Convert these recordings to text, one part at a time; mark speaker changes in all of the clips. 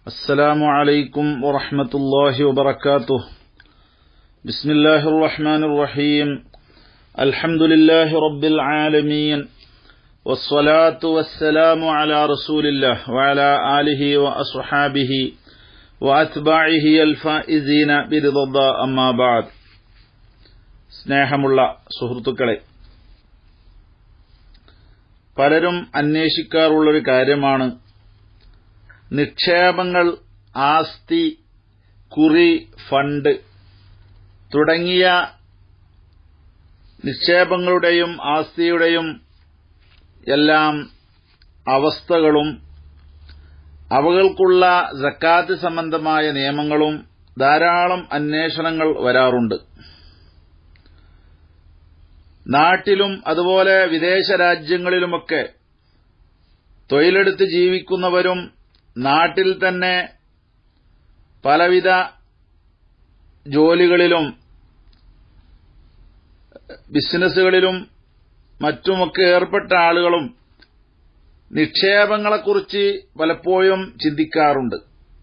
Speaker 1: السلام عليكم ورحمة الله وبركاته بسم الله الرحمن الرحيم الحمد لله رب العالمين والصلاة والسلام على رسول الله وعلى آله وأصحابه وأتباعه الفائزين برضا الله أما بعد സ്നേഹമുള്ള സുഹൃത്തുക്കളെ പലരും അന്വേഷിക്കാറുള്ളൊരു കാര്യമാണ് നിക്ഷേപങ്ങൾ ആസ്തി കുറി ഫണ്ട് തുടങ്ങിയ നിക്ഷേപങ്ങളുടെയും ആസ്തിയുടെയും എല്ലാം അവസ്ഥകളും അവകൾക്കുള്ള ജക്കാത്ത് സംബന്ധമായ നിയമങ്ങളും ധാരാളം അന്വേഷണങ്ങൾ വരാറുണ്ട് നാട്ടിലും അതുപോലെ വിദേശ രാജ്യങ്ങളിലുമൊക്കെ തൊഴിലെടുത്ത് ജീവിക്കുന്നവരും നാട്ടിൽ തന്നെ പലവിധ ജോലികളിലും ബിസിനസ്സുകളിലും മറ്റുമൊക്കെ ഏർപ്പെട്ട ആളുകളും നിക്ഷേപങ്ങളെക്കുറിച്ച് പലപ്പോഴും ചിന്തിക്കാറുണ്ട്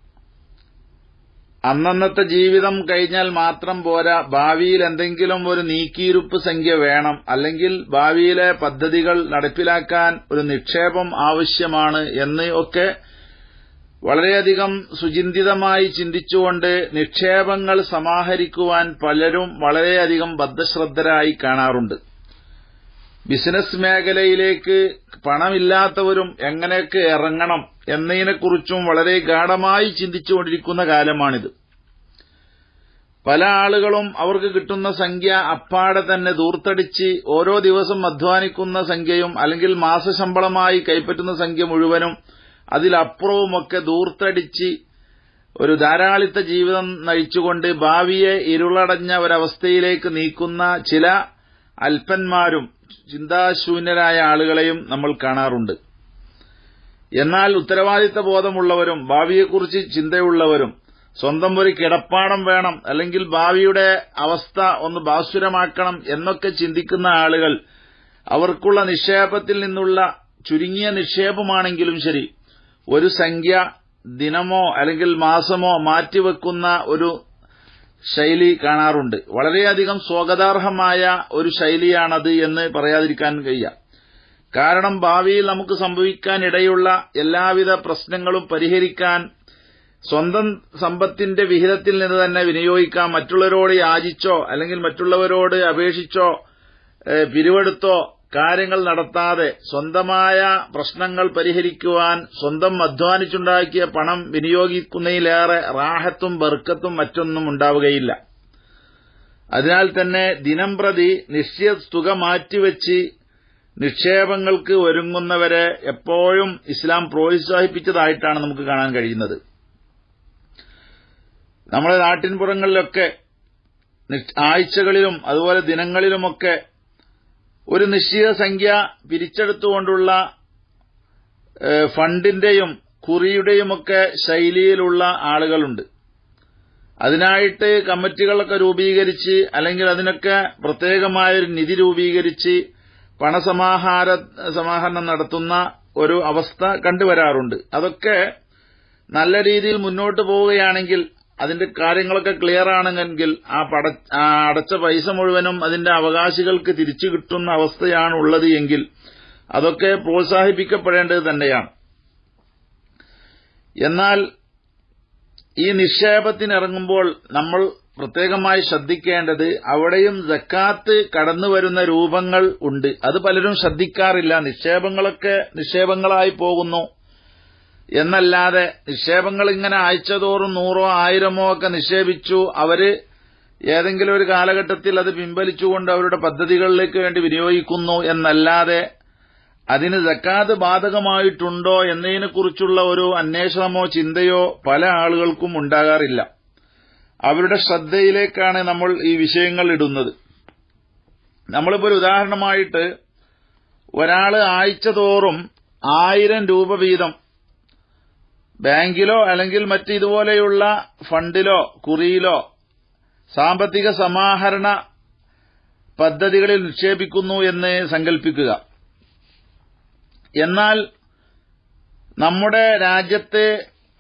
Speaker 1: അന്നന്നത്തെ ജീവിതം കഴിഞ്ഞാൽ മാത്രം പോരാ ഭാവിയിൽ എന്തെങ്കിലും ഒരു നീക്കിയിരുപ്പ് സംഖ്യ വേണം അല്ലെങ്കിൽ ഭാവിയിലെ പദ്ധതികൾ നടപ്പിലാക്കാൻ ഒരു നിക്ഷേപം ആവശ്യമാണ് എന്ന് ഒക്കെ വളരെയധികം സുചിന്തിതമായി ചിന്തിച്ചുകൊണ്ട് നിക്ഷേപങ്ങൾ സമാഹരിക്കുവാൻ പലരും വളരെയധികം ബദ്ധശ്രദ്ധരായി കാണാറുണ്ട് ബിസിനസ് മേഖലയിലേക്ക് പണമില്ലാത്തവരും എങ്ങനെയൊക്കെ ഇറങ്ങണം എന്നതിനെക്കുറിച്ചും വളരെ ഗാഠമായി ചിന്തിച്ചുകൊണ്ടിരിക്കുന്ന കാലമാണിത് പല ആളുകളും അവർക്ക് കിട്ടുന്ന സംഖ്യ അപ്പാടെ തന്നെ ദൂർത്തടിച്ച് ഓരോ ദിവസം അധ്വാനിക്കുന്ന സംഖ്യയും അല്ലെങ്കിൽ മാസശമ്പളമായി കൈപ്പറ്റുന്ന സംഖ്യ മുഴുവനും അതിലപ്പുറവുമൊക്കെ ദൂർത്തടിച്ച് ഒരു ധാരാളിത്ത ജീവിതം നയിച്ചുകൊണ്ട് ഭാവിയെ ഇരുളടഞ്ഞ ഒരവസ്ഥയിലേക്ക് നീക്കുന്ന ചില അല്പന്മാരും ചിന്താശൂന്യരായ ആളുകളെയും നമ്മൾ കാണാറുണ്ട് എന്നാൽ ഉത്തരവാദിത്ത ബോധമുള്ളവരും ഭാവിയെക്കുറിച്ച് ചിന്തയുള്ളവരും സ്വന്തം ഒരു കിടപ്പാടം വേണം അല്ലെങ്കിൽ ഭാവിയുടെ അവസ്ഥ ഒന്ന് ഭാസുരമാക്കണം എന്നൊക്കെ ചിന്തിക്കുന്ന ആളുകൾ അവർക്കുള്ള നിക്ഷേപത്തിൽ നിന്നുള്ള ചുരുങ്ങിയ നിക്ഷേപമാണെങ്കിലും ശരി ഒരു സംഖ്യ ദിനമോ അല്ലെങ്കിൽ മാസമോ മാറ്റിവെക്കുന്ന ഒരു ശൈലി കാണാറുണ്ട് വളരെയധികം സ്വാഗതാർഹമായ ഒരു ശൈലിയാണത് എന്ന് പറയാതിരിക്കാൻ കഴിയ കാരണം ഭാവിയിൽ നമുക്ക് സംഭവിക്കാനിടയുള്ള എല്ലാവിധ പ്രശ്നങ്ങളും പരിഹരിക്കാൻ സ്വന്തം സമ്പത്തിന്റെ വിഹിതത്തിൽ നിന്ന് തന്നെ വിനിയോഗിക്കാം മറ്റുള്ളവരോട് യാചിച്ചോ അല്ലെങ്കിൽ മറ്റുള്ളവരോട് അപേക്ഷിച്ചോ പിരിവെടുത്തോ കാര്യങ്ങൾ നടത്താതെ സ്വന്തമായ പ്രശ്നങ്ങൾ പരിഹരിക്കുവാൻ സ്വന്തം അധ്വാനിച്ചുണ്ടാക്കിയ പണം വിനിയോഗിക്കുന്നതിലേറെ റാഹത്തും ബർക്കത്തും മറ്റൊന്നും ഉണ്ടാവുകയില്ല അതിനാൽ തന്നെ ദിനം പ്രതി നിശ്ചയ തുക മാറ്റിവെച്ച് നിക്ഷേപങ്ങൾക്ക് ഒരുങ്ങുന്നവരെ എപ്പോഴും ഇസ്ലാം പ്രോത്സാഹിപ്പിച്ചതായിട്ടാണ് നമുക്ക് കാണാൻ കഴിയുന്നത് നമ്മുടെ നാട്ടിൻപുറങ്ങളിലൊക്കെ ആഴ്ചകളിലും അതുപോലെ ദിനങ്ങളിലുമൊക്കെ ഒരു നിശ്ചിത സംഖ്യ പിരിച്ചെടുത്തുകൊണ്ടുള്ള ഫണ്ടിന്റെയും കുറിയുടെയുമൊക്കെ ശൈലിയിലുള്ള ആളുകളുണ്ട് അതിനായിട്ട് കമ്മിറ്റികളൊക്കെ രൂപീകരിച്ച് അല്ലെങ്കിൽ അതിനൊക്കെ പ്രത്യേകമായൊരു നിധി രൂപീകരിച്ച് പണസമാഹാര സമാഹരണം നടത്തുന്ന ഒരു അവസ്ഥ കണ്ടുവരാറുണ്ട് അതൊക്കെ നല്ല രീതിയിൽ മുന്നോട്ട് പോവുകയാണെങ്കിൽ അതിന്റെ കാര്യങ്ങളൊക്കെ ക്ലിയർ ആണെങ്കിൽ ആ പട ആ അടച്ച പൈസ മുഴുവനും അതിന്റെ അവകാശികൾക്ക് തിരിച്ചു കിട്ടുന്ന അവസ്ഥയാണ് ഉള്ളത് എങ്കിൽ അതൊക്കെ പ്രോത്സാഹിപ്പിക്കപ്പെടേണ്ടത് തന്നെയാണ് എന്നാൽ ഈ നിക്ഷേപത്തിനിറങ്ങുമ്പോൾ നമ്മൾ പ്രത്യേകമായി ശ്രദ്ധിക്കേണ്ടത് അവിടെയും ജക്കാത്ത് കടന്നുവരുന്ന രൂപങ്ങൾ ഉണ്ട് അത് പലരും ശ്രദ്ധിക്കാറില്ല നിക്ഷേപങ്ങളൊക്കെ നിക്ഷേപങ്ങളായി പോകുന്നു എന്നല്ലാതെ നിക്ഷേപങ്ങൾ ഇങ്ങനെ ആഴ്ചതോറും നൂറോ ആയിരമോ ഒക്കെ നിക്ഷേപിച്ചു അവര് ഏതെങ്കിലും ഒരു കാലഘട്ടത്തിൽ അത് പിൻവലിച്ചുകൊണ്ട് അവരുടെ പദ്ധതികളിലേക്ക് വേണ്ടി വിനിയോഗിക്കുന്നു എന്നല്ലാതെ അതിന് ജക്കാത്ത് ബാധകമായിട്ടുണ്ടോ എന്നതിനെക്കുറിച്ചുള്ള ഒരു അന്വേഷണമോ ചിന്തയോ പല ആളുകൾക്കും ഉണ്ടാകാറില്ല അവരുടെ ശ്രദ്ധയിലേക്കാണ് നമ്മൾ ഈ വിഷയങ്ങൾ ഇടുന്നത് നമ്മളിപ്പോ ഒരു ഉദാഹരണമായിട്ട് ഒരാള് ആഴ്ചതോറും ആയിരം രൂപ വീതം ബാങ്കിലോ അല്ലെങ്കിൽ മറ്റ് ഇതുപോലെയുള്ള ഫണ്ടിലോ കുറിയിലോ സാമ്പത്തിക സമാഹരണ പദ്ധതികളിൽ നിക്ഷേപിക്കുന്നു എന്ന് സങ്കല്പിക്കുക എന്നാൽ നമ്മുടെ രാജ്യത്തെ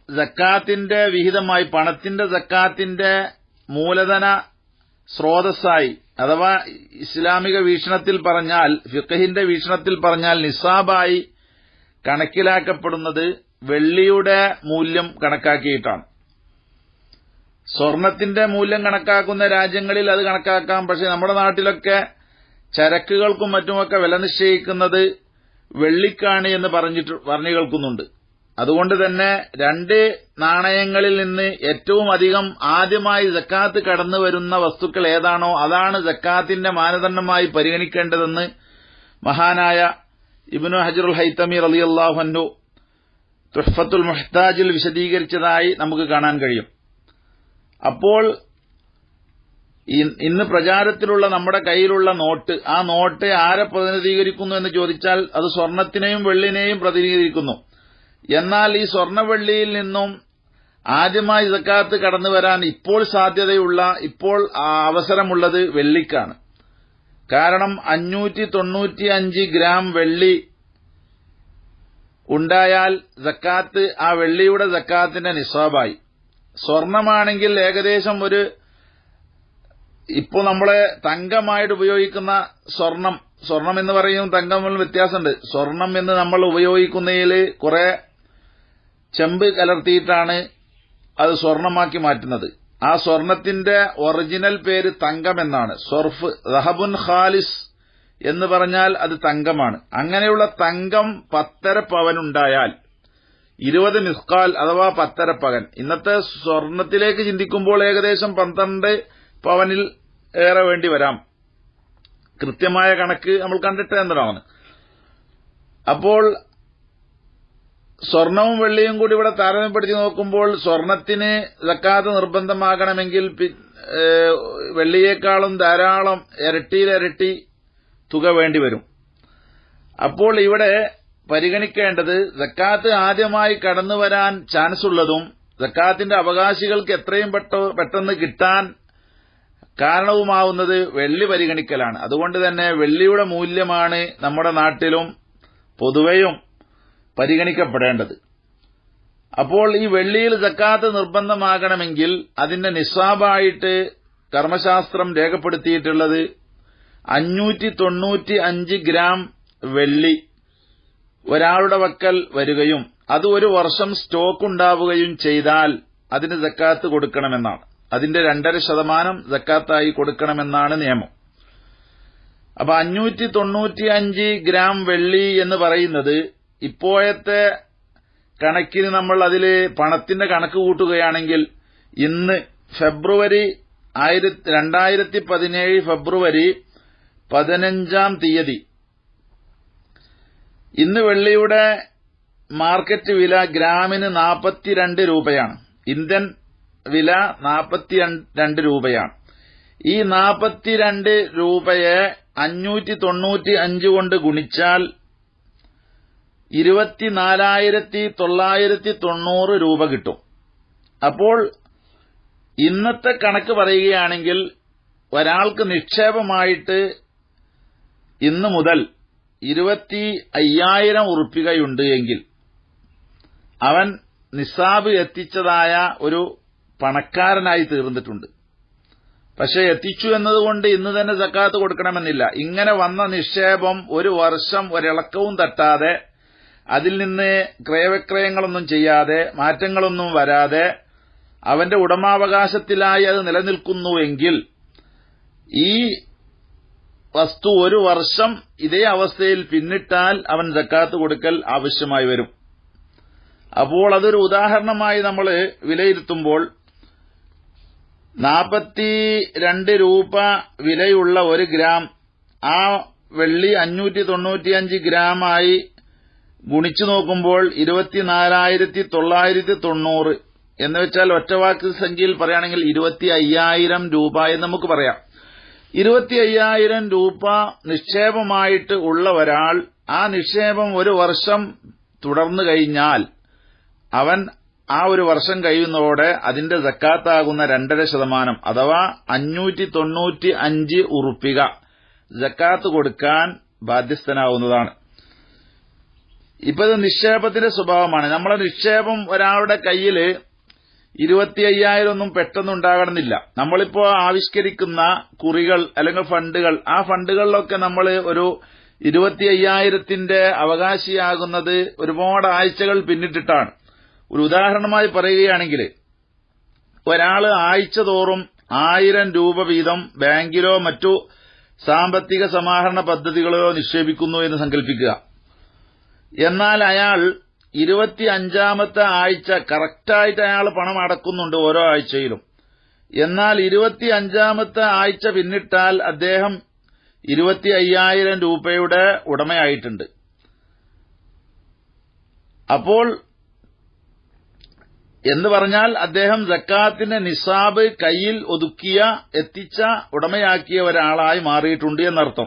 Speaker 1: ജക്കാത്തിന്റെ വിഹിതമായി പണത്തിന്റെ ജക്കാത്തിന്റെ മൂലധന സ്രോതസ്സായി അഥവാ ഇസ്ലാമിക വീക്ഷണത്തിൽ പറഞ്ഞാൽ ഫിഖഹിന്റെ വീക്ഷണത്തിൽ പറഞ്ഞാൽ നിസാബായി കണക്കിലാക്കപ്പെടുന്നത് വെള്ളിയുടെ മൂല്യം കണക്കാക്കിയിട്ടാണ് സ്വർണത്തിന്റെ മൂല്യം കണക്കാക്കുന്ന രാജ്യങ്ങളിൽ അത് കണക്കാക്കാം പക്ഷെ നമ്മുടെ നാട്ടിലൊക്കെ ചരക്കുകൾക്കും മറ്റുമൊക്കെ വില നിശ്ചയിക്കുന്നത് വെള്ളിക്കാണ് എന്ന് പറഞ്ഞിട്ട് പറഞ്ഞു കേൾക്കുന്നുണ്ട് അതുകൊണ്ട് തന്നെ രണ്ട് നാണയങ്ങളിൽ നിന്ന് ഏറ്റവും അധികം ആദ്യമായി ജക്കാത്ത് കടന്നു വരുന്ന വസ്തുക്കൾ ഏതാണോ അതാണ് ജക്കാത്തിന്റെ മാനദണ്ഡമായി പരിഗണിക്കേണ്ടതെന്ന് മഹാനായ ഇബ്നു ഹജറുൽ ഹൈത്തമി റലിയല്ലാഹു തുഹഫത്തുൽ മുഹ്താജിൽ വിശദീകരിച്ചതായി നമുക്ക് കാണാൻ കഴിയും അപ്പോൾ ഇന്ന് പ്രചാരത്തിലുള്ള നമ്മുടെ കയ്യിലുള്ള നോട്ട് ആ നോട്ട് ആരെ പ്രതിനിധീകരിക്കുന്നു എന്ന് ചോദിച്ചാൽ അത് സ്വർണത്തിനെയും വെള്ളിനെയും പ്രതിനിധീകരിക്കുന്നു എന്നാൽ ഈ സ്വർണവെള്ളിയിൽ നിന്നും ആദ്യമായി സക്കാത്ത് കടന്നു വരാൻ ഇപ്പോൾ സാധ്യതയുള്ള ഇപ്പോൾ അവസരമുള്ളത് വെള്ളിക്കാണ് കാരണം അഞ്ഞൂറ്റി തൊണ്ണൂറ്റി അഞ്ച് ഗ്രാം വെള്ളി ഉണ്ടായാൽ സക്കാത്ത് ആ വെള്ളിയുടെ സക്കാത്തിന്റെ നിസ്വാബായി സ്വർണമാണെങ്കിൽ ഏകദേശം ഒരു ഇപ്പോൾ നമ്മളെ തങ്കമായിട്ട് ഉപയോഗിക്കുന്ന സ്വർണം സ്വർണം എന്ന് പറയും തങ്കം വ്യത്യാസമുണ്ട് സ്വർണം എന്ന് നമ്മൾ ഉപയോഗിക്കുന്നതിൽ കുറെ ചെമ്പ് കലർത്തിയിട്ടാണ് അത് സ്വർണമാക്കി മാറ്റുന്നത് ആ സ്വർണത്തിന്റെ ഒറിജിനൽ പേര് തങ്കം എന്നാണ് സ്വർഫ് റഹബുൻ ഖാലിസ് എന്ന് പറഞ്ഞാൽ അത് തങ്കമാണ് അങ്ങനെയുള്ള തങ്കം പത്തര പവനുണ്ടായാൽ ഇരുപത് മിസ്കാൽ അഥവാ പത്തര പവൻ ഇന്നത്തെ സ്വർണത്തിലേക്ക് ചിന്തിക്കുമ്പോൾ ഏകദേശം പന്ത്രണ്ട് പവനിൽ ഏറെ വേണ്ടി വരാം കൃത്യമായ കണക്ക് നമ്മൾ കണ്ടിട്ട് എന്നതാണ് അപ്പോൾ സ്വർണവും വെള്ളിയും കൂടി ഇവിടെ താരതമ്യപ്പെടുത്തി നോക്കുമ്പോൾ സ്വർണത്തിന് സക്കാത്ത് നിർബന്ധമാകണമെങ്കിൽ വെള്ളിയേക്കാളും ധാരാളം ഇരട്ടിയിലിരട്ടി തുക വേണ്ടിവരും അപ്പോൾ ഇവിടെ പരിഗണിക്കേണ്ടത് സക്കാത്ത് ആദ്യമായി കടന്നു വരാൻ ചാൻസ് ഉള്ളതും സക്കാത്തിന്റെ അവകാശികൾക്ക് എത്രയും പെട്ടെന്ന് കിട്ടാൻ കാരണവുമാവുന്നത് വെള്ളി പരിഗണിക്കലാണ് അതുകൊണ്ട് തന്നെ വെള്ളിയുടെ മൂല്യമാണ് നമ്മുടെ നാട്ടിലും പൊതുവെയും പരിഗണിക്കപ്പെടേണ്ടത് അപ്പോൾ ഈ വെള്ളിയിൽ സക്കാത്ത് നിർബന്ധമാകണമെങ്കിൽ അതിന്റെ നിസ്വാബായിട്ട് കർമ്മശാസ്ത്രം രേഖപ്പെടുത്തിയിട്ടുള്ളത് അഞ്ഞൂറ്റി തൊണ്ണൂറ്റി അഞ്ച് ഗ്രാം വെള്ളി ഒരാളുടെ വക്കൽ വരികയും അത് ഒരു വർഷം സ്റ്റോക്ക് ഉണ്ടാവുകയും ചെയ്താൽ അതിന് സക്കാത്ത് കൊടുക്കണമെന്നാണ് അതിന്റെ രണ്ടര ശതമാനം സക്കാത്തായി കൊടുക്കണമെന്നാണ് നിയമം അപ്പൊ അഞ്ഞൂറ്റി തൊണ്ണൂറ്റി അഞ്ച് ഗ്രാം വെള്ളി എന്ന് പറയുന്നത് ഇപ്പോഴത്തെ കണക്കിന് നമ്മൾ അതിൽ പണത്തിന്റെ കണക്ക് കൂട്ടുകയാണെങ്കിൽ ഇന്ന് ഫെബ്രുവരി ആയിരത്തി രണ്ടായിരത്തി പതിനേഴ് ഫെബ്രുവരി പതിനഞ്ചാം തീയതി ഇന്ന് വെള്ളിയുടെ മാർക്കറ്റ് വില ഗ്രാമിന് നാൽപ്പത്തിരണ്ട് രൂപയാണ് ഇന്ത്യൻ വില നാൽപ്പത്തിരണ്ട് രൂപയാണ് ഈ നാൽപ്പത്തിരണ്ട് രൂപയെ അഞ്ഞൂറ്റി തൊണ്ണൂറ്റി അഞ്ച് കൊണ്ട് ഗുണിച്ചാൽ ഇരുപത്തിനാലായിരത്തി തൊള്ളായിരത്തി തൊണ്ണൂറ് രൂപ കിട്ടും അപ്പോൾ ഇന്നത്തെ കണക്ക് പറയുകയാണെങ്കിൽ ഒരാൾക്ക് നിക്ഷേപമായിട്ട് ഇന്ന് മുതൽ ഇരുപത്തി അയ്യായിരം ഉറുപ്പികയുണ്ട് എങ്കിൽ അവൻ നിസാബ് എത്തിച്ചതായ ഒരു പണക്കാരനായി തീർന്നിട്ടുണ്ട് പക്ഷെ എത്തിച്ചു എന്നതുകൊണ്ട് ഇന്ന് തന്നെ സക്കാത്ത് കൊടുക്കണമെന്നില്ല ഇങ്ങനെ വന്ന നിക്ഷേപം ഒരു വർഷം ഒരിളക്കവും തട്ടാതെ അതിൽ നിന്ന് ക്രയവിക്രയങ്ങളൊന്നും ചെയ്യാതെ മാറ്റങ്ങളൊന്നും വരാതെ അവന്റെ ഉടമാവകാശത്തിലായി അത് നിലനിൽക്കുന്നുവെങ്കിൽ ഈ വസ്തു ഒരു വർഷം ഇതേ അവസ്ഥയിൽ പിന്നിട്ടാൽ അവൻ ജക്കാത്ത് കൊടുക്കൽ ആവശ്യമായി വരും അപ്പോൾ അതൊരു ഉദാഹരണമായി നമ്മൾ വിലയിരുത്തുമ്പോൾ നാൽപ്പത്തി രണ്ട് രൂപ വിലയുള്ള ഒരു ഗ്രാം ആ വെള്ളി അഞ്ഞൂറ്റി തൊണ്ണൂറ്റിയഞ്ച് ഗ്രാമായി ഗുണിച്ചു നോക്കുമ്പോൾ ഇരുപത്തിനാലായിരത്തി തൊള്ളായിരത്തി തൊണ്ണൂറ് എന്ന് വെച്ചാൽ ഒറ്റവാക്ക് സംഖ്യയിൽ പറയുകയാണെങ്കിൽ ഇരുപത്തി അയ്യായിരം രൂപ എന്ന് നമുക്ക് പറയാം ഇരുപത്തി അയ്യായിരം രൂപ നിക്ഷേപമായിട്ട് ഉള്ള ഒരാൾ ആ നിക്ഷേപം ഒരു വർഷം തുടർന്നു കഴിഞ്ഞാൽ അവൻ ആ ഒരു വർഷം കഴിയുന്നതോടെ അതിന്റെ ജക്കാത്താകുന്ന രണ്ടര ശതമാനം അഥവാ അഞ്ഞൂറ്റി തൊണ്ണൂറ്റി അഞ്ച് ഉറുപ്പിക ജക്കാത്ത് കൊടുക്കാൻ ബാധ്യസ്ഥനാവുന്നതാണ് ഇപ്പൊ ഇത് നിക്ഷേപത്തിന്റെ സ്വഭാവമാണ് നമ്മളെ നിക്ഷേപം ഒരാളുടെ കയ്യിൽ ഇരുപത്തി അയ്യായിരം ഒന്നും പെട്ടെന്ന് ഉണ്ടാകണമെന്നില്ല നമ്മളിപ്പോ ആവിഷ്കരിക്കുന്ന കുറികൾ അല്ലെങ്കിൽ ഫണ്ടുകൾ ആ ഫണ്ടുകളിലൊക്കെ നമ്മൾ ഒരു ഇരുപത്തി അയ്യായിരത്തിന്റെ അവകാശിയാകുന്നത് ഒരുപാട് ആഴ്ചകൾ പിന്നിട്ടിട്ടാണ് ഒരു ഉദാഹരണമായി പറയുകയാണെങ്കിൽ ഒരാള് ആഴ്ച തോറും ആയിരം രൂപ വീതം ബാങ്കിലോ മറ്റു സാമ്പത്തിക സമാഹരണ പദ്ധതികളോ നിക്ഷേപിക്കുന്നു എന്ന് സങ്കല്പിക്കുക എന്നാൽ അയാൾ ഇരുപത്തി അഞ്ചാമത്തെ ആഴ്ച കറക്റ്റായിട്ട് അയാൾ പണം അടക്കുന്നുണ്ട് ഓരോ ആഴ്ചയിലും എന്നാൽ ഇരുപത്തി അഞ്ചാമത്തെ ആഴ്ച പിന്നിട്ടാൽ അദ്ദേഹം ഇരുപത്തി അയ്യായിരം രൂപയുടെ ഉടമയായിട്ടുണ്ട് അപ്പോൾ എന്ന് പറഞ്ഞാൽ അദ്ദേഹം ജക്കാത്തിന്റെ നിസാബ് കയ്യിൽ ഒതുക്കിയ എത്തിച്ച ഉടമയാക്കിയ ഒരാളായി മാറിയിട്ടുണ്ട് എന്നർത്ഥം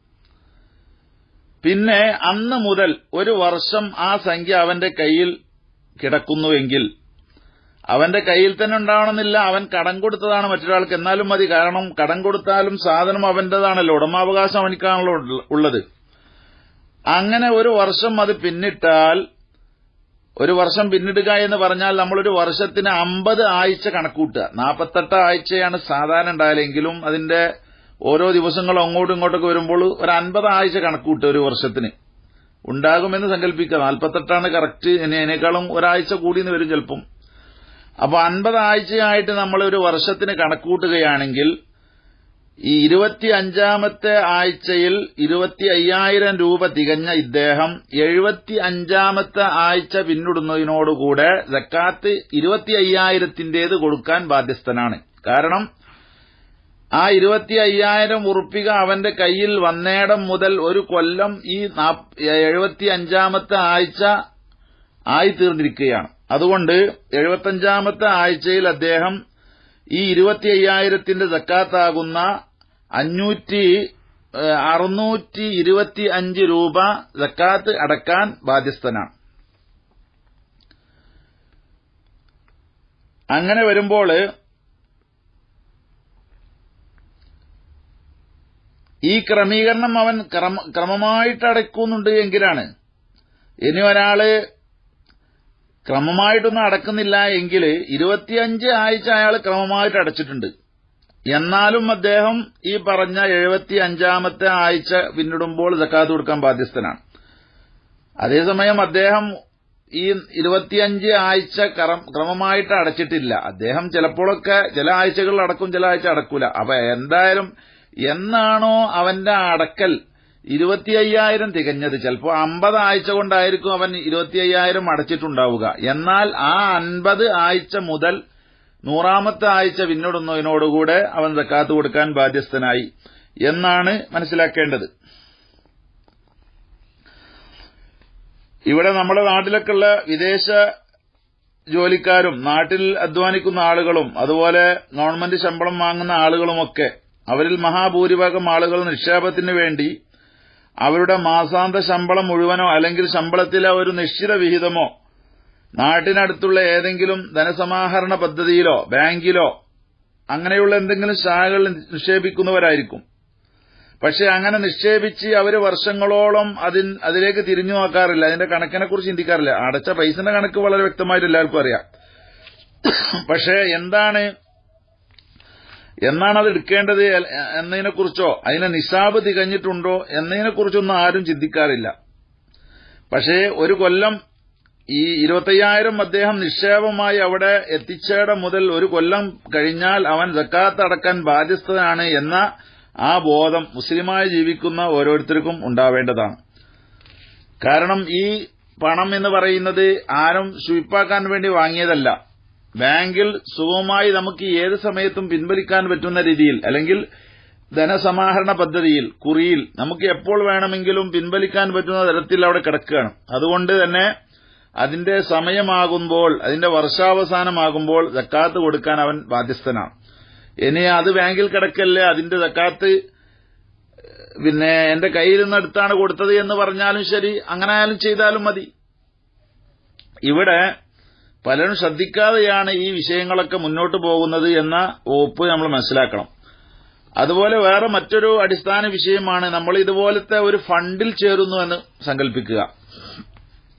Speaker 1: പിന്നെ അന്ന് മുതൽ ഒരു വർഷം ആ സംഖ്യ അവന്റെ കയ്യിൽ കിടക്കുന്നുവെങ്കിൽ അവന്റെ കയ്യിൽ തന്നെ ഉണ്ടാവണമെന്നില്ല അവൻ കടം കൊടുത്തതാണ് മറ്റൊരാൾക്ക് എന്നാലും മതി കാരണം കടം കൊടുത്താലും സാധനം അവന്റേതാണല്ലോ ഉടമാവകാശം അവനിക്കാണല്ലോ ഉള്ളത് അങ്ങനെ ഒരു വർഷം അത് പിന്നിട്ടാൽ ഒരു വർഷം പിന്നിടുക എന്ന് പറഞ്ഞാൽ നമ്മളൊരു വർഷത്തിന് അമ്പത് ആഴ്ച കണക്കൂട്ടുക നാൽപ്പത്തെട്ട് ആഴ്ചയാണ് സാധാരണ ഉണ്ടായാലെങ്കിലും അതിന്റെ ഓരോ ദിവസങ്ങളും അങ്ങോട്ടും ഇങ്ങോട്ടൊക്കെ വരുമ്പോൾ ഒരു അൻപത് ആഴ്ച കണക്കൂട്ടുക ഒരു വർഷത്തിന് ഉണ്ടാകുമെന്ന് സങ്കല്പിക്കുക നാൽപ്പത്തെട്ടാണ് കറക്റ്റ് ഇനി അതിനേക്കാളും ഒരാഴ്ച കൂടി വരും ചിലപ്പം അപ്പൊ അൻപത് ആഴ്ചയായിട്ട് നമ്മൾ ഒരു വർഷത്തിന് കണക്കൂട്ടുകയാണെങ്കിൽ ഈ ഇരുപത്തി അഞ്ചാമത്തെ ആഴ്ചയിൽ ഇരുപത്തി അയ്യായിരം രൂപ തികഞ്ഞ ഇദ്ദേഹം എഴുപത്തി അഞ്ചാമത്തെ ആഴ്ച പിന്നിടുന്നതിനോടുകൂടെ ജക്കാത്ത് ഇരുപത്തി അയ്യായിരത്തിന്റേത് കൊടുക്കാൻ ബാധ്യസ്ഥനാണ് കാരണം ആ ഇരുപത്തി അയ്യായിരം ഉറുപ്പിക അവന്റെ കയ്യിൽ വന്നേടം മുതൽ ഒരു കൊല്ലം ഈ എഴുപത്തി അഞ്ചാമത്തെ ആഴ്ച ആയിത്തീർന്നിരിക്കുകയാണ് അതുകൊണ്ട് എഴുപത്തഞ്ചാമത്തെ ആഴ്ചയിൽ അദ്ദേഹം ഈ ഇരുപത്തി അയ്യായിരത്തിന്റെ ജക്കാത്താകുന്ന അഞ്ഞൂറ്റി അറുന്നൂറ്റി ഇരുപത്തി അഞ്ച് രൂപ ജക്കാത്ത് അടക്കാൻ ബാധ്യസ്ഥനാണ് അങ്ങനെ വരുമ്പോൾ ഈ ക്രമീകരണം അവൻ ക്രമമായിട്ട് അടയ്ക്കുന്നുണ്ട് എങ്കിലാണ് ഇനി ഒരാള് ക്രമമായിട്ടൊന്നും അടക്കുന്നില്ല എങ്കിൽ ഇരുപത്തിയഞ്ച് ആഴ്ച അയാൾ ക്രമമായിട്ട് അടച്ചിട്ടുണ്ട് എന്നാലും അദ്ദേഹം ഈ പറഞ്ഞ എഴുപത്തി അഞ്ചാമത്തെ ആഴ്ച പിന്നിടുമ്പോൾ ജക്കാത്ത് കൊടുക്കാൻ ബാധ്യസ്ഥനാണ് അതേസമയം അദ്ദേഹം ഈ ഇരുപത്തിയഞ്ച് ആഴ്ച ക്രമമായിട്ട് അടച്ചിട്ടില്ല അദ്ദേഹം ചിലപ്പോഴൊക്കെ ചില ആഴ്ചകളിൽ അടക്കും ചില ആഴ്ച അടക്കൂല അപ്പൊ എന്തായാലും എന്നാണോ അവന്റെ അടക്കൽ ഇരുപത്തി അയ്യായിരം തികഞ്ഞത് ചിലപ്പോൾ അമ്പത് ആഴ്ച കൊണ്ടായിരിക്കും അവൻ ഇരുപത്തി അയ്യായിരം അടച്ചിട്ടുണ്ടാവുക എന്നാൽ ആ അൻപത് ആഴ്ച മുതൽ നൂറാമത്തെ ആഴ്ച പിന്നിടുന്നതിനോടുകൂടെ അവൻ സക്കാത്ത് കൊടുക്കാൻ ബാധ്യസ്ഥനായി എന്നാണ് മനസ്സിലാക്കേണ്ടത് ഇവിടെ നമ്മുടെ നാട്ടിലൊക്കെയുള്ള വിദേശ ജോലിക്കാരും നാട്ടിൽ അധ്വാനിക്കുന്ന ആളുകളും അതുപോലെ ഗവൺമെന്റ് ശമ്പളം വാങ്ങുന്ന ആളുകളുമൊക്കെ അവരിൽ മഹാഭൂരിഭാഗം ആളുകൾ നിക്ഷേപത്തിന് വേണ്ടി അവരുടെ മാസാന്ത ശമ്പളം മുഴുവനോ അല്ലെങ്കിൽ ശമ്പളത്തിലെ ഒരു നിശ്ചിത വിഹിതമോ നാട്ടിനടുത്തുള്ള ഏതെങ്കിലും ധനസമാഹരണ പദ്ധതിയിലോ ബാങ്കിലോ അങ്ങനെയുള്ള എന്തെങ്കിലും ശാഖകൾ നിക്ഷേപിക്കുന്നവരായിരിക്കും പക്ഷെ അങ്ങനെ നിക്ഷേപിച്ച് അവർ വർഷങ്ങളോളം അതിൻ അതിലേക്ക് തിരിഞ്ഞു നോക്കാറില്ല അതിന്റെ കണക്കിനെ കുറിച്ച് ചിന്തിക്കാറില്ല അടച്ച പൈസന്റെ കണക്ക് വളരെ വ്യക്തമായിട്ട് എല്ലാവർക്കും അറിയാം പക്ഷെ എന്താണ് എന്നാണ് അത് എടുക്കേണ്ടത് എന്നതിനെക്കുറിച്ചോ അതിനെ നിസാബ് തികഞ്ഞിട്ടുണ്ടോ എന്നതിനെക്കുറിച്ചൊന്നും ആരും ചിന്തിക്കാറില്ല പക്ഷേ ഒരു കൊല്ലം ഈ ഇരുപത്തയ്യായിരം അദ്ദേഹം നിക്ഷേപമായി അവിടെ എത്തിച്ചേട മുതൽ ഒരു കൊല്ലം കഴിഞ്ഞാൽ അവൻ ജക്കാത്ത് അടക്കാൻ ബാധ്യസ്ഥനാണ് എന്ന ആ ബോധം മുസ്ലിമായി ജീവിക്കുന്ന ഓരോരുത്തർക്കും ഉണ്ടാവേണ്ടതാണ് കാരണം ഈ പണം എന്ന് പറയുന്നത് ആരും സ്വീപ്പാക്കാൻ വേണ്ടി വാങ്ങിയതല്ല ബാങ്കിൽ സുഗമമായി നമുക്ക് ഏത് സമയത്തും പിൻവലിക്കാൻ പറ്റുന്ന രീതിയിൽ അല്ലെങ്കിൽ ധനസമാഹരണ പദ്ധതിയിൽ കുറിയിൽ നമുക്ക് എപ്പോൾ വേണമെങ്കിലും പിൻവലിക്കാൻ പറ്റുന്ന തരത്തിൽ അവിടെ കിടക്കുകയാണ് അതുകൊണ്ട് തന്നെ അതിന്റെ സമയമാകുമ്പോൾ അതിന്റെ വർഷാവസാനമാകുമ്പോൾ ജക്കാത്ത് കൊടുക്കാൻ അവൻ ബാധ്യസ്ഥനാണ് ഇനി അത് ബാങ്കിൽ കിടക്കല്ലേ അതിന്റെ ജക്കാത്ത് പിന്നെ എന്റെ കയ്യിൽ നിന്ന് എടുത്താണ് കൊടുത്തത് എന്ന് പറഞ്ഞാലും ശരി അങ്ങനെ ആയാലും ചെയ്താലും മതി ഇവിടെ പലരും ശ്രദ്ധിക്കാതെയാണ് ഈ വിഷയങ്ങളൊക്കെ മുന്നോട്ട് പോകുന്നത് എന്ന വകുപ്പ് നമ്മൾ മനസ്സിലാക്കണം അതുപോലെ വേറെ മറ്റൊരു അടിസ്ഥാന വിഷയമാണ് നമ്മൾ ഇതുപോലത്തെ ഒരു ഫണ്ടിൽ ചേരുന്നു എന്ന് സങ്കല്പിക്കുക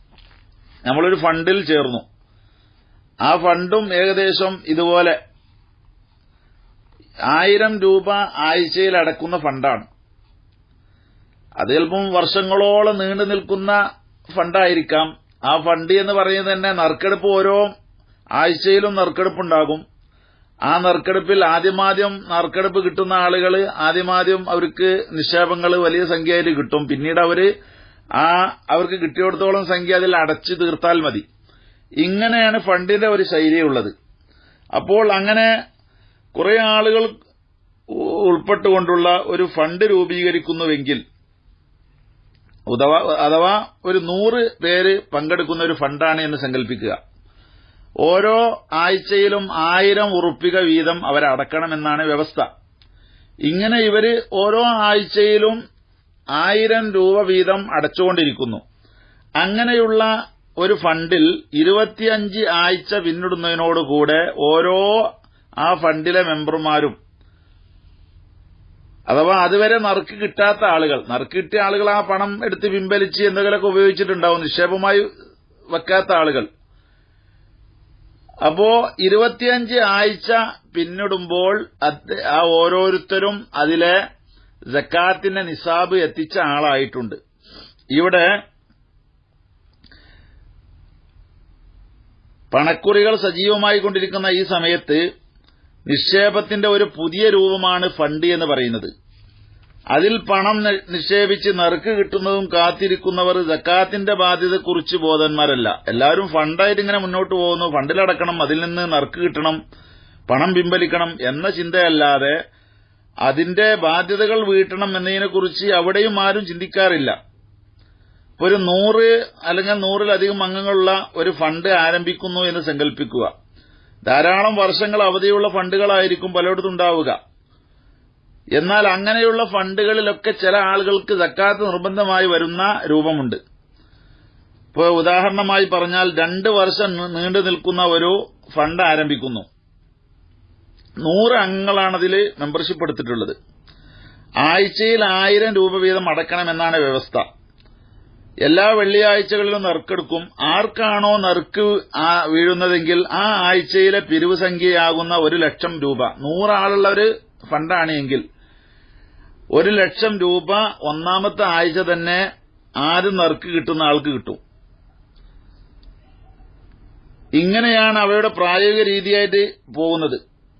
Speaker 1: നമ്മളൊരു ഫണ്ടിൽ ചേർന്നു ആ ഫണ്ടും ഏകദേശം ഇതുപോലെ ആയിരം രൂപ ആഴ്ചയിൽ അടക്കുന്ന ഫണ്ടാണ് അത് ചിലപ്പം വർഷങ്ങളോളം നീണ്ടു നിൽക്കുന്ന ഫണ്ടായിരിക്കാം ആ ഫണ്ട് എന്ന് പറയുന്നത് തന്നെ നറുക്കെടുപ്പ് ഓരോ ആഴ്ചയിലും നറുക്കെടുപ്പുണ്ടാകും ആ നറുക്കെടുപ്പിൽ ആദ്യമാദ്യം നറുക്കെടുപ്പ് കിട്ടുന്ന ആളുകൾ ആദ്യമാദ്യം അവർക്ക് നിക്ഷേപങ്ങൾ വലിയ സംഖ്യയിൽ കിട്ടും പിന്നീട് അവര് ആ അവർക്ക് കിട്ടിയിടത്തോളം സംഖ്യ അതിൽ അടച്ചു തീർത്താൽ മതി ഇങ്ങനെയാണ് ഫണ്ടിന്റെ ഒരു ശൈലിയുള്ളത് അപ്പോൾ അങ്ങനെ കുറെ ആളുകൾ ഉൾപ്പെട്ടുകൊണ്ടുള്ള ഒരു ഫണ്ട് രൂപീകരിക്കുന്നുവെങ്കിൽ അഥവാ ഒരു നൂറ് പേര് പങ്കെടുക്കുന്ന ഒരു ഫണ്ടാണ് എന്ന് സങ്കല്പിക്കുക ഓരോ ആഴ്ചയിലും ആയിരം ഉറുപ്പിക വീതം അവരടക്കണമെന്നാണ് വ്യവസ്ഥ ഇങ്ങനെ ഇവര് ഓരോ ആഴ്ചയിലും ആയിരം രൂപ വീതം അടച്ചുകൊണ്ടിരിക്കുന്നു അങ്ങനെയുള്ള ഒരു ഫണ്ടിൽ ഇരുപത്തിയഞ്ച് ആഴ്ച പിന്നിടുന്നതിനോടുകൂടെ ഓരോ ആ ഫണ്ടിലെ മെമ്പർമാരും അഥവാ അതുവരെ നറുക്ക് കിട്ടാത്ത ആളുകൾ നറുക്ക് കിട്ടിയ ആളുകൾ ആ പണം എടുത്ത് പിൻവലിച്ച് എന്തെങ്കിലുമൊക്കെ ഉപയോഗിച്ചിട്ടുണ്ടാവും നിക്ഷേപമായി വെക്കാത്ത ആളുകൾ അപ്പോ ഇരുപത്തിയഞ്ച് ആഴ്ച പിന്നിടുമ്പോൾ ആ ഓരോരുത്തരും അതിലെ ജക്കാത്തിന്റെ നിസാബ് എത്തിച്ച ആളായിട്ടുണ്ട് ഇവിടെ പണക്കുറികൾ സജീവമായി കൊണ്ടിരിക്കുന്ന ഈ സമയത്ത് നിക്ഷേപത്തിന്റെ ഒരു പുതിയ രൂപമാണ് ഫണ്ട് എന്ന് പറയുന്നത് അതിൽ പണം നിക്ഷേപിച്ച് നറുക്ക് കിട്ടുന്നതും കാത്തിരിക്കുന്നവർ ജക്കാത്തിന്റെ ബാധ്യതയെക്കുറിച്ച് ബോധന്മാരല്ല എല്ലാവരും ഫണ്ടായിട്ട് ഇങ്ങനെ മുന്നോട്ട് പോകുന്നു ഫണ്ടിലടക്കണം അതിൽ നിന്ന് നറുക്ക് കിട്ടണം പണം പിൻവലിക്കണം എന്ന ചിന്തയല്ലാതെ അതിന്റെ ബാധ്യതകൾ വീട്ടണം എന്നതിനെക്കുറിച്ച് അവിടെയും ആരും ചിന്തിക്കാറില്ല ഒരു നൂറ് അല്ലെങ്കിൽ നൂറിലധികം അംഗങ്ങളുള്ള ഒരു ഫണ്ട് ആരംഭിക്കുന്നു എന്ന് സങ്കല്പിക്കുക ധാരാളം വർഷങ്ങൾ അവധിയുള്ള ഫണ്ടുകളായിരിക്കും പലയിടത്തും ഉണ്ടാവുക എന്നാൽ അങ്ങനെയുള്ള ഫണ്ടുകളിലൊക്കെ ചില ആളുകൾക്ക് സക്കാത്ത് നിർബന്ധമായി വരുന്ന രൂപമുണ്ട് ഇപ്പോൾ ഉദാഹരണമായി പറഞ്ഞാൽ രണ്ട് വർഷം നീണ്ടു നിൽക്കുന്ന ഒരു ഫണ്ട് ആരംഭിക്കുന്നു നൂറ് അംഗങ്ങളാണ് അതിൽ മെമ്പർഷിപ്പ് എടുത്തിട്ടുള്ളത് ആഴ്ചയിൽ ആയിരം രൂപ വീതം അടക്കണമെന്നാണ് വ്യവസ്ഥ എല്ലാ വെള്ളിയാഴ്ചകളിലും നറുക്കെടുക്കും ആർക്കാണോ നറുക്ക് വീഴുന്നതെങ്കിൽ ആ ആഴ്ചയിലെ പിരിവ് സംഖ്യയാകുന്ന ഒരു ലക്ഷം രൂപ നൂറാളുള്ള ഒരു ഫണ്ടാണ് എങ്കിൽ ഒരു ലക്ഷം രൂപ ഒന്നാമത്തെ ആഴ്ച തന്നെ ആദ്യം നറുക്ക് കിട്ടുന്ന ആൾക്ക് കിട്ടും ഇങ്ങനെയാണ് അവയുടെ പ്രായോഗിക രീതിയായിട്ട് പോകുന്നത്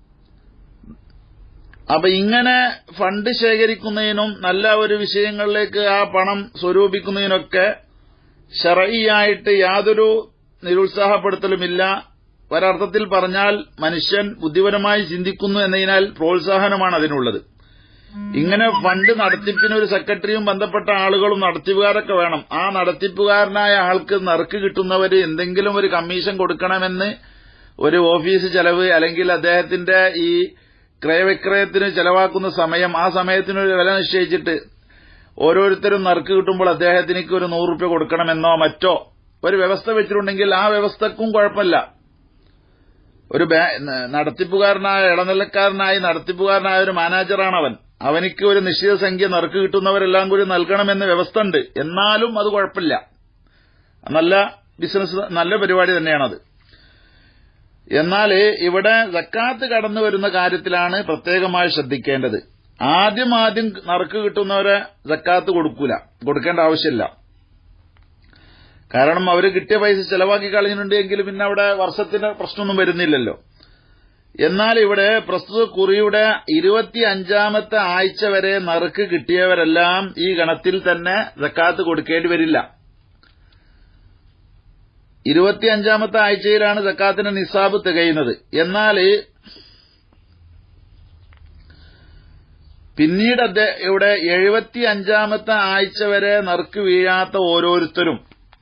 Speaker 1: അപ്പൊ ഇങ്ങനെ ഫണ്ട് ശേഖരിക്കുന്നതിനും നല്ല ഒരു വിഷയങ്ങളിലേക്ക് ആ പണം സ്വരൂപിക്കുന്നതിനൊക്കെ ഷറയിയായിട്ട് യാതൊരു നിരുത്സാഹപ്പെടുത്തലുമില്ല ഒരർത്ഥത്തിൽ പറഞ്ഞാൽ മനുഷ്യൻ ബുദ്ധിപരമായി ചിന്തിക്കുന്നു എന്നതിനാൽ പ്രോത്സാഹനമാണ് അതിനുള്ളത് ഇങ്ങനെ ഫണ്ട് നടത്തിപ്പിന് ഒരു സെക്രട്ടറിയും ബന്ധപ്പെട്ട ആളുകളും നടത്തിപ്പുകാരൊക്കെ വേണം ആ നടത്തിപ്പുകാരനായ ആൾക്ക് നറുക്ക് കിട്ടുന്നവര് എന്തെങ്കിലും ഒരു കമ്മീഷൻ കൊടുക്കണമെന്ന് ഒരു ഓഫീസ് ചെലവ് അല്ലെങ്കിൽ അദ്ദേഹത്തിന്റെ ഈ ക്രയവിക്രയത്തിന് ചെലവാക്കുന്ന സമയം ആ സമയത്തിന് ഒരു വില നിശ്ചയിച്ചിട്ട് ഓരോരുത്തരും നറുക്ക് കിട്ടുമ്പോൾ അദ്ദേഹത്തിനേക്ക് ഒരു നൂറ് റുപ്യ കൊടുക്കണമെന്നോ മറ്റോ ഒരു വ്യവസ്ഥ വെച്ചിട്ടുണ്ടെങ്കിൽ ആ വ്യവസ്ഥക്കും കുഴപ്പമില്ല ഒരു നടത്തിപ്പുകാരനായ ഇടനിലക്കാരനായി നടത്തിപ്പുകാരനായ ഒരു മാനേജറാണ് അവൻ അവനിക്ക് ഒരു നിശ്ചിത സംഖ്യ നറുക്ക് കിട്ടുന്നവരെല്ലാം കൂടി നൽകണമെന്ന് വ്യവസ്ഥ ഉണ്ട് എന്നാലും അത് കുഴപ്പമില്ല നല്ല ബിസിനസ് നല്ല പരിപാടി തന്നെയാണത് എന്നാൽ ഇവിടെ ജക്കാത്ത് കടന്നു വരുന്ന കാര്യത്തിലാണ് പ്രത്യേകമായി ശ്രദ്ധിക്കേണ്ടത് ആദ്യം ആദ്യം നറുക്ക് കിട്ടുന്നവരെ ജക്കാത്ത് കൊടുക്കൂല കൊടുക്കേണ്ട ആവശ്യമില്ല കാരണം അവർ കിട്ടിയ പൈസ ചെലവാക്കി കളഞ്ഞിട്ടുണ്ടെങ്കിൽ പിന്നെ അവിടെ വർഷത്തിന് പ്രശ്നമൊന്നും വരുന്നില്ലല്ലോ എന്നാൽ ഇവിടെ പ്രസ്തുത കുറിയുടെ ഇരുപത്തി അഞ്ചാമത്തെ ആഴ്ച വരെ നറുക്ക് കിട്ടിയവരെല്ലാം ഈ ഗണത്തിൽ തന്നെ ജക്കാത്ത് കൊടുക്കേണ്ടി വരില്ല ഇരുപത്തിയഞ്ചാമത്തെ ആഴ്ചയിലാണ് സക്കാത്തിന്റെ നിസാബ് തികയുന്നത് എന്നാൽ പിന്നീട് ഇവിടെ എഴുപത്തി അഞ്ചാമത്തെ ആഴ്ച വരെ നറുക്ക് വീഴാത്ത ഓരോരുത്തരും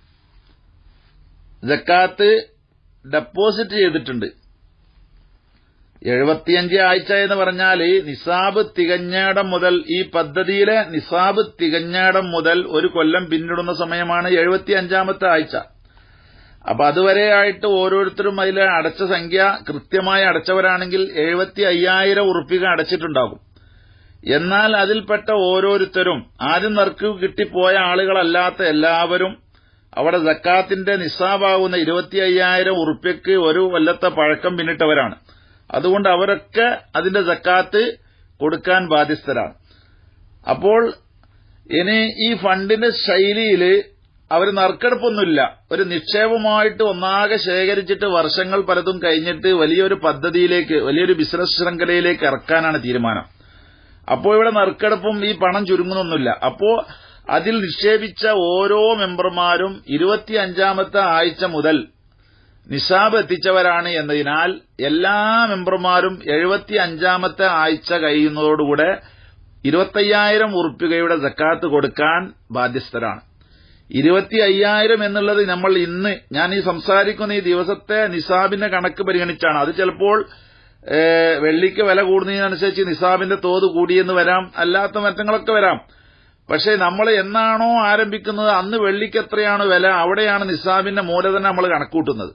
Speaker 1: ജക്കാത്ത് ഡെപ്പോസിറ്റ് ചെയ്തിട്ടുണ്ട് എഴുപത്തിയഞ്ച് ആഴ്ച എന്ന് പറഞ്ഞാൽ നിസാബ് തികഞ്ഞാടം മുതൽ ഈ പദ്ധതിയിലെ നിസാബ് തികഞ്ഞാടം മുതൽ ഒരു കൊല്ലം പിന്നിടുന്ന സമയമാണ് എഴുപത്തിയഞ്ചാമത്തെ ആഴ്ച അപ്പൊ അതുവരെയായിട്ട് ഓരോരുത്തരും അതിൽ അടച്ച സംഖ്യ കൃത്യമായി അടച്ചവരാണെങ്കിൽ എഴുപത്തി അയ്യായിരം ഉറുപ്പിക അടച്ചിട്ടുണ്ടാകും എന്നാൽ അതിൽപ്പെട്ട ഓരോരുത്തരും ആദ്യം നറുക്ക് കിട്ടിപ്പോയ ആളുകളല്ലാത്ത എല്ലാവരും അവിടെ ജക്കാത്തിന്റെ നിസാബാവുന്ന ഇരുപത്തി അയ്യായിരം ഉറുപ്പ്യക്ക് ഒരു കൊല്ലത്തെ പഴക്കം പിന്നിട്ടവരാണ് അതുകൊണ്ട് അവരൊക്കെ അതിന്റെ ജക്കാത്ത് കൊടുക്കാൻ ബാധ്യസ്ഥരാണ് അപ്പോൾ ഇനി ഈ ഫണ്ടിന്റെ ശൈലിയിൽ അവർ നറുക്കെടുപ്പൊന്നുമില്ല ഒരു നിക്ഷേപമായിട്ട് ഒന്നാകെ ശേഖരിച്ചിട്ട് വർഷങ്ങൾ പലതും കഴിഞ്ഞിട്ട് വലിയൊരു പദ്ധതിയിലേക്ക് വലിയൊരു ബിസിനസ് ശൃംഖലയിലേക്ക് ഇറക്കാനാണ് തീരുമാനം അപ്പോൾ ഇവിടെ നറുക്കെടുപ്പും ഈ പണം ചുരുങ്ങുന്നൊന്നുമില്ല അപ്പോ അതിൽ നിക്ഷേപിച്ച ഓരോ മെമ്പർമാരും ഇരുപത്തിയഞ്ചാമത്തെ ആഴ്ച മുതൽ നിസാബ് എത്തിച്ചവരാണ് എന്നതിനാൽ എല്ലാ മെമ്പർമാരും എഴുപത്തി അഞ്ചാമത്തെ ആഴ്ച കഴിയുന്നതോടുകൂടെ ഇരുപത്തയ്യായിരം ഉറുപ്പികയുടെ ജക്കാത്ത് കൊടുക്കാൻ ബാധ്യസ്ഥരാണ് ഇരുപത്തി അയ്യായിരം എന്നുള്ളത് നമ്മൾ ഇന്ന് ഞാൻ ഈ സംസാരിക്കുന്ന ഈ ദിവസത്തെ നിസാബിന്റെ കണക്ക് പരിഗണിച്ചാണ് അത് ചിലപ്പോൾ വെള്ളിക്ക് വില കൂടുന്നതിനനുസരിച്ച് നിസാബിന്റെ തോത് കൂടിയെന്ന് വരാം അല്ലാത്ത മറ്റങ്ങളൊക്കെ വരാം പക്ഷേ നമ്മൾ എന്നാണോ ആരംഭിക്കുന്നത് അന്ന് വെള്ളിക്ക് എത്രയാണ് വില അവിടെയാണ് നിസാബിന്റെ മൂലധനം നമ്മൾ കണക്കൂട്ടുന്നത്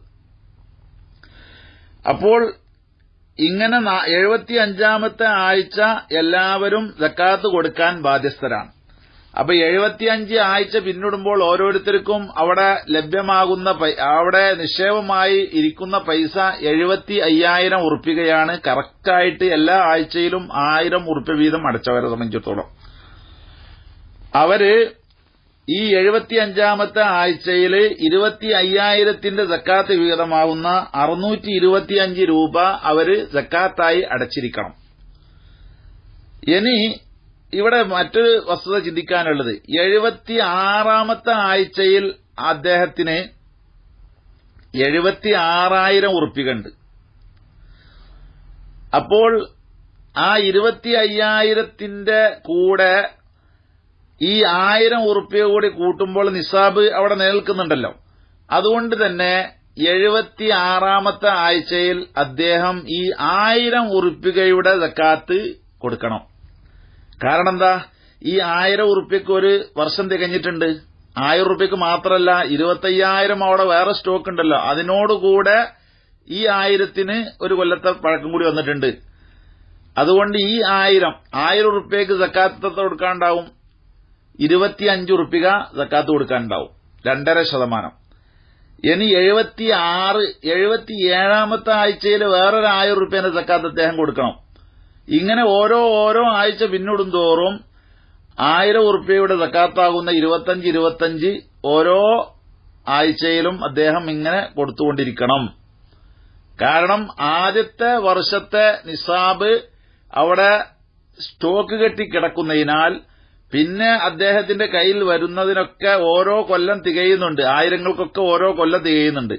Speaker 1: അപ്പോൾ ഇങ്ങനെ എഴുപത്തി അഞ്ചാമത്തെ ആഴ്ച എല്ലാവരും ജക്കാത്ത് കൊടുക്കാൻ ബാധ്യസ്ഥരാണ് അപ്പൊ എഴുപത്തിയഞ്ച് ആഴ്ച പിന്നിടുമ്പോൾ ഓരോരുത്തർക്കും അവിടെ ലഭ്യമാകുന്ന അവിടെ നിക്ഷേപമായി ഇരിക്കുന്ന പൈസ എഴുപത്തി അയ്യായിരം ഉറുപ്പികയാണ് കറക്റ്റായിട്ട് എല്ലാ ആഴ്ചയിലും ആയിരം ഉറുപ്പ്യ വീതം അടച്ചവരെ സംബന്ധിച്ചിടത്തോളം അവര് ഈ എഴുപത്തിയഞ്ചാമത്തെ ആഴ്ചയിൽ ഇരുപത്തി അയ്യായിരത്തിന്റെ ജക്കാത്ത് വിഹിതമാവുന്ന അറുന്നൂറ്റി ഇരുപത്തിയഞ്ച് രൂപ അവര് ജക്കാത്തായി അടച്ചിരിക്കണം ഇനി ഇവിടെ മറ്റൊരു വസ്തുത ചിന്തിക്കാനുള്ളത് എഴുപത്തി ആറാമത്തെ ആഴ്ചയിൽ അദ്ദേഹത്തിന് എഴുപത്തി ആറായിരം ഉറുപ്പികണ്ട് അപ്പോൾ ആ ഇരുപത്തി അയ്യായിരത്തിന്റെ കൂടെ ഈ ആയിരം ഉറുപ്പ്യ കൂടി കൂട്ടുമ്പോൾ നിസാബ് അവിടെ നിലനിൽക്കുന്നുണ്ടല്ലോ അതുകൊണ്ട് തന്നെ എഴുപത്തി ആറാമത്തെ ആഴ്ചയിൽ അദ്ദേഹം ഈ ആയിരം ഉറുപ്പികയുടെ ജക്കാത്ത് കൊടുക്കണം കാരണം എന്താ ഈ ആയിരം ഉറുപ്പ്യക്ക് ഒരു വർഷം തികഞ്ഞിട്ടുണ്ട് ആയിരം ഉറുപ്പ്യക്ക് മാത്രമല്ല ഇരുപത്തയ്യായിരം അവിടെ വേറെ സ്റ്റോക്ക് ഉണ്ടല്ലോ അതിനോടുകൂടെ ഈ ആയിരത്തിന് ഒരു കൊല്ലത്തെ പഴക്കം കൂടി വന്നിട്ടുണ്ട് അതുകൊണ്ട് ഈ ആയിരം ആയിരം ഉറുപ്പ്യക്ക് ജക്കാത്ത് കൊടുക്കാണ്ടാവും ഇരുപത്തിയഞ്ച് ഉറുപ്പിക ജക്കാത്ത് കൊടുക്കാനുണ്ടാവും രണ്ടര ശതമാനം ഇനി എഴുപത്തി ആറ് എഴുപത്തി ഏഴാമത്തെ ആഴ്ചയിൽ വേറൊരു ആയിരം ഉറുപ്പ്യന്റെ ജക്കാത്ത് അദ്ദേഹം കൊടുക്കണം ഇങ്ങനെ ഓരോ ഓരോ ആഴ്ച പിന്നിടും തോറും ആയിരം ഉറുപ്പ്യയുടെ ജക്കാത്താകുന്ന ഇരുപത്തഞ്ച് ഇരുപത്തഞ്ച് ഓരോ ആഴ്ചയിലും അദ്ദേഹം ഇങ്ങനെ കൊടുത്തുകൊണ്ടിരിക്കണം കാരണം ആദ്യത്തെ വർഷത്തെ നിസാബ് അവിടെ സ്റ്റോക്ക് കെട്ടി കിടക്കുന്നതിനാൽ പിന്നെ അദ്ദേഹത്തിന്റെ കയ്യിൽ വരുന്നതിനൊക്കെ ഓരോ കൊല്ലം തികയുന്നുണ്ട് ആയിരങ്ങൾക്കൊക്കെ ഓരോ കൊല്ലം തികയുന്നുണ്ട്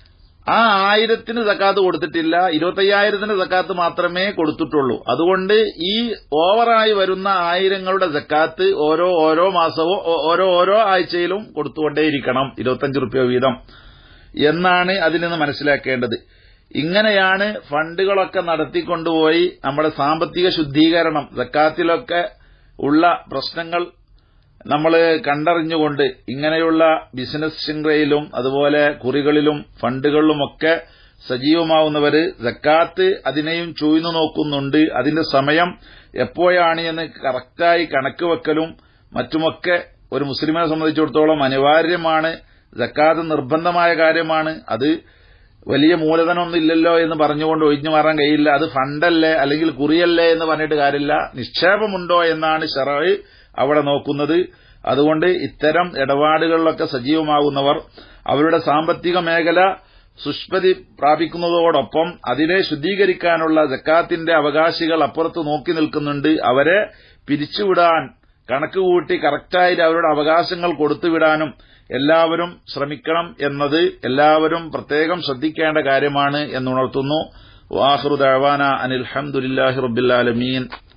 Speaker 1: ആ ആയിരത്തിന് സക്കാത്ത് കൊടുത്തിട്ടില്ല ഇരുപത്തയ്യായിരത്തിന് സക്കാത്ത് മാത്രമേ കൊടുത്തിട്ടുള്ളൂ അതുകൊണ്ട് ഈ ഓവറായി വരുന്ന ആയിരങ്ങളുടെ സക്കാത്ത് ഓരോ ഓരോ മാസവും ഓരോ ഓരോ ആഴ്ചയിലും കൊടുത്തുകൊണ്ടേയിരിക്കണം ഇരുപത്തഞ്ച് റുപ്യ വീതം എന്നാണ് അതിൽ നിന്ന് മനസ്സിലാക്കേണ്ടത് ഇങ്ങനെയാണ് ഫണ്ടുകളൊക്കെ നടത്തിക്കൊണ്ടുപോയി നമ്മുടെ സാമ്പത്തിക ശുദ്ധീകരണം സക്കാത്തിലൊക്കെ ഉള്ള പ്രശ്നങ്ങൾ നമ്മൾ കണ്ടറിഞ്ഞുകൊണ്ട് ഇങ്ങനെയുള്ള ബിസിനസ് ശൃംഖലയിലും അതുപോലെ കുറികളിലും ഫണ്ടുകളിലുമൊക്കെ സജീവമാവുന്നവര് ജക്കാത്ത് അതിനെയും ചൂഴ്ന്നു നോക്കുന്നുണ്ട് അതിന്റെ സമയം എപ്പോഴാണ് എന്ന് കറക്റ്റായി കണക്ക് വെക്കലും മറ്റുമൊക്കെ ഒരു മുസ്ലിമിനെ സംബന്ധിച്ചിടത്തോളം അനിവാര്യമാണ് ജക്കാത്ത് നിർബന്ധമായ കാര്യമാണ് അത് വലിയ മൂലധനമൊന്നും ഇല്ലല്ലോ എന്ന് പറഞ്ഞുകൊണ്ട് ഒഴിഞ്ഞു മാറാൻ കഴിയില്ല അത് ഫണ്ടല്ലേ അല്ലെങ്കിൽ കുറിയല്ലേ എന്ന് പറഞ്ഞിട്ട് കാര്യമില്ല നിക്ഷേപമുണ്ടോ എന്നാണ് ഷറവ് അവിടെ നോക്കുന്നത് അതുകൊണ്ട് ഇത്തരം ഇടപാടുകളിലൊക്കെ സജീവമാകുന്നവർ അവരുടെ സാമ്പത്തിക മേഖല സുഷ്പതി പ്രാപിക്കുന്നതോടൊപ്പം അതിനെ ശുദ്ധീകരിക്കാനുള്ള ജക്കാത്തിന്റെ അവകാശികൾ അപ്പുറത്ത് നോക്കി നിൽക്കുന്നുണ്ട് അവരെ പിരിച്ചുവിടാൻ കണക്ക് കൂട്ടി കറക്റ്റായിട്ട് അവരുടെ അവകാശങ്ങൾ കൊടുത്തുവിടാനും എല്ലാവരും ശ്രമിക്കണം എന്നത് എല്ലാവരും പ്രത്യേകം ശ്രദ്ധിക്കേണ്ട കാര്യമാണ് എന്നുണർത്തുന്നു വാഹൃദാന അനിൽഹമുല്ലാഹി റബ്ബില്ലാലമീൻ